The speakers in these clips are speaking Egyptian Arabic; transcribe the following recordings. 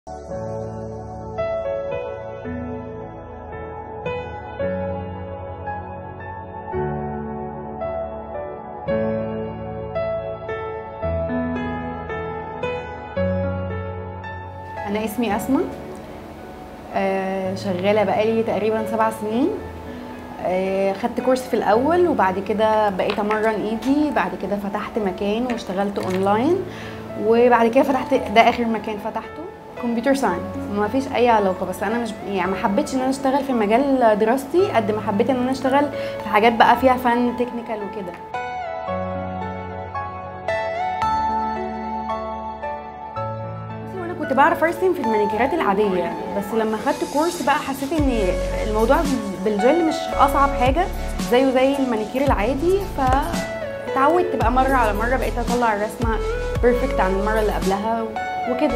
انا اسمي اسماء آه، شغاله بقالي تقريبا سبع سنين آه، خدت كورس في الاول وبعد كده بقيت امرن ايدي بعد كده فتحت مكان واشتغلت اونلاين وبعد كده فتحت ده اخر مكان فتحته كمبيوتر ساينس ما فيش اي علاقه بس انا مش يعني ما حبيتش ان انا اشتغل في مجال دراستي قد ما حبيت ان انا اشتغل في حاجات بقى فيها فن تكنيكال وكده بصي، وانا كنت بعرف ارسم في المانيكيرات العاديه بس لما خدت كورس بقى حسيت ان الموضوع بالجل مش اصعب حاجه زيه زي المانيكير العادي فتعودت بقى مره على مره بقيت اطلع الرسمه بيرفكت عن المره اللي قبلها وكده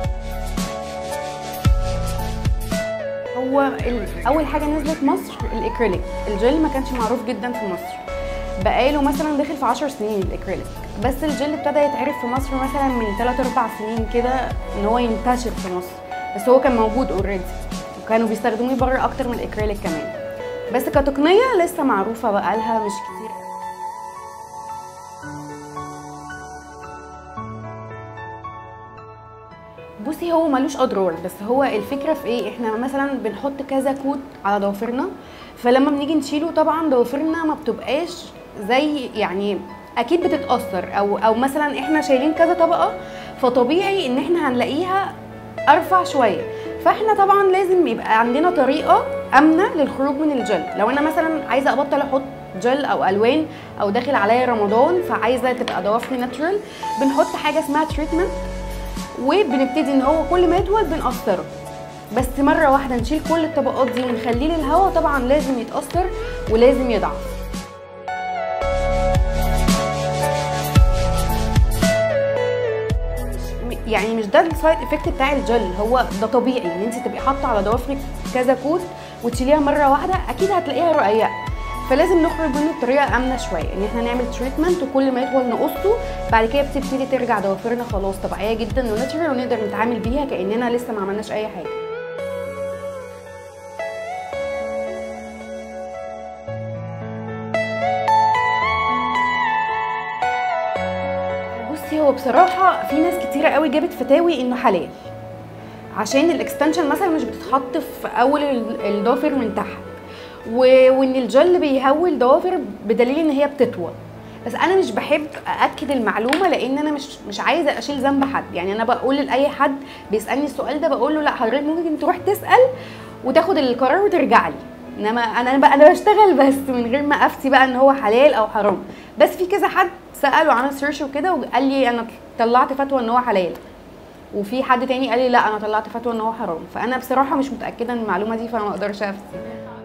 هو ال- اول حاجه نزلت مصر الاكريليك الجل ما كانش معروف جدا في مصر بقاله مثلا داخل في 10 سنين الاكريليك بس الجل ابتدى يتعرف في مصر مثلا من 3 4 سنين كده ان هو ينتشر في مصر بس هو كان موجود اوريدي وكانوا بيستخدموه بره اكتر من الاكريليك كمان بس كتقنيه لسه معروفه بقالها مش كتير بصي هو ملوش اضرار بس هو الفكره في ايه احنا مثلا بنحط كذا كوت على ضوافرنا فلما بنيجي نشيله طبعا ضوافرنا ما بتبقاش زي يعني اكيد بتتاثر او او مثلا احنا شايلين كذا طبقه فطبيعي ان احنا هنلاقيها ارفع شويه فاحنا طبعا لازم يبقى عندنا طريقه امنه للخروج من الجل لو انا مثلا عايزه ابطل احط جل او الوان او داخل عليا رمضان فعايزه تبقى ضوافري ناتشرال بنحط حاجه اسمها تريتمنت وبنبتدي ان هو كل ما يطول بنقصره بس مره واحده نشيل كل الطبقات دي ونخليه للهواء طبعا لازم يتاثر ولازم يضعف م- يعني مش ده السايد افكت بتاع الجل هو ده طبيعي ان انت تبقي حاطه على ضوافرك كذا كوت وتشيليها مره واحده اكيد هتلاقيها رقيقه فلازم نخرج منه بطريقه امنه شويه ان احنا نعمل تريتمنت وكل ما يطول نقصه بعد كده بتبتدي ترجع ضوافرنا خلاص طبيعيه جدا وناتشرال ونقدر نتعامل بيها كاننا لسه ما عملناش اي حاجه بصي هو بصراحه في ناس كتيره قوي جابت فتاوي انه حلال عشان الاكستنشن مثلا مش بتتحط في اول ال- الضافر من تحت و- وان الجل بيهول ضوافر بدليل ان هي بتطول بس انا مش بحب ااكد المعلومه لان انا مش مش عايزه اشيل ذنب حد يعني انا بقول لاي حد بيسالني السؤال ده بقول له لا حضرتك ممكن تروح تسال وتاخد القرار وترجع لي انما انا بقى انا بشتغل بس من غير ما افتي بقى ان هو حلال او حرام بس في كذا حد سال وعمل سيرش وكده وقال لي انا طلعت فتوى ان هو حلال وفي حد تاني قال لي لا انا طلعت فتوى ان هو حرام فانا بصراحه مش متاكده من المعلومه دي فما اقدرش افتي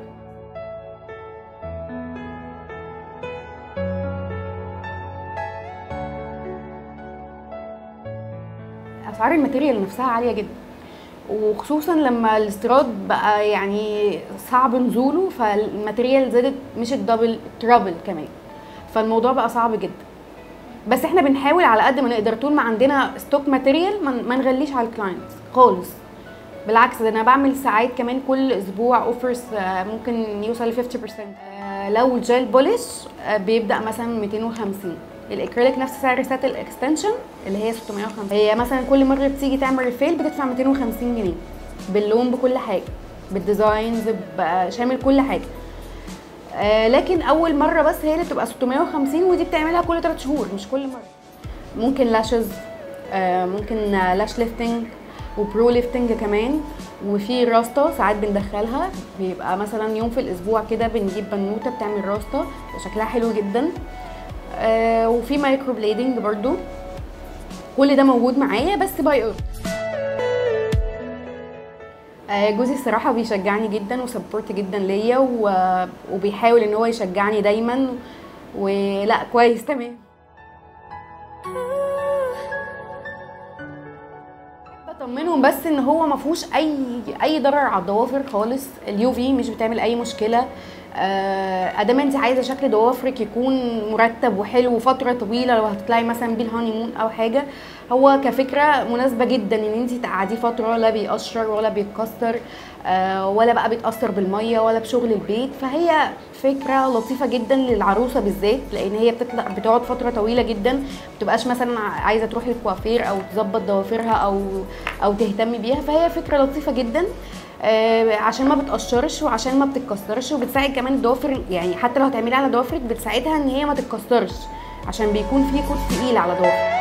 اسعار الماتيريال نفسها عاليه جدا وخصوصا لما الاستيراد بقى يعني صعب نزوله فالماتيريال زادت مش الدبل ترابل كمان فالموضوع بقى صعب جدا بس احنا بنحاول على قد ما نقدر طول ما عندنا ستوك ماتيريال ما ما نغليش على الكلاينتس خالص بالعكس ده انا بعمل ساعات كمان كل اسبوع اوفرز ممكن يوصل ل 50% آه، لو جel بولش آه، بيبدا مثلا 250 الاكريليك نفس سعر سات الاكستنشن اللي هي 650 هي مثلا كل مره بتيجي تعمل ريفيل بتدفع 250 جنيه باللون بكل حاجه بالديزاينز ب- شامل كل حاجه آه، لكن اول مره بس هي اللي بتبقى 650 ودي بتعملها كل 3 شهور مش كل مره ممكن لاشز ممكن لاش ليفتنج وبرو ليفتنج كمان وفي راستا ساعات بندخلها بيبقى مثلا يوم في الاسبوع كده بنجيب بنوته بتعمل راستا شكلها حلو جدا آه، وفي مايكرو بليدنج برضو كل ده موجود معايا بس باي اوردر آه، جوزي الصراحة بيشجعني جدا وسبورت جدا ليا و- وبيحاول ان هو يشجعني دايما ولا كويس تمام بطمنهم بس ان هو ما فيهوش اي اي ضرر على الضوافر خالص اليو في مش بتعمل اي مشكله آه، ادام انت عايزه شكل ضوافرك يكون مرتب وحلو فتره طويله لو هتطلعي مثلا بيه الهاني مون او حاجه هو كفكره مناسبه جدا ان انت تقعديه فتره لا بيقشر ولا بيتكسر آه، ولا بقى بيتاثر بالميه ولا بشغل البيت فهي فكره لطيفه جدا للعروسه بالذات لان هي بتطلع بتقعد فتره طويله جدا ما بتبقاش مثلا عايزه تروح للكوافير او تظبط ضوافرها او او تهتم بيها فهي فكره لطيفه جدا آه، عشان ما بتقشرش وعشان ما بتتكسرش وبتساعد كمان الضوافر يعني حتى لو هتعملي على ضوافرك بتساعدها ان هي ما تتكسرش عشان بيكون فيه كود تقيل على ضوافرك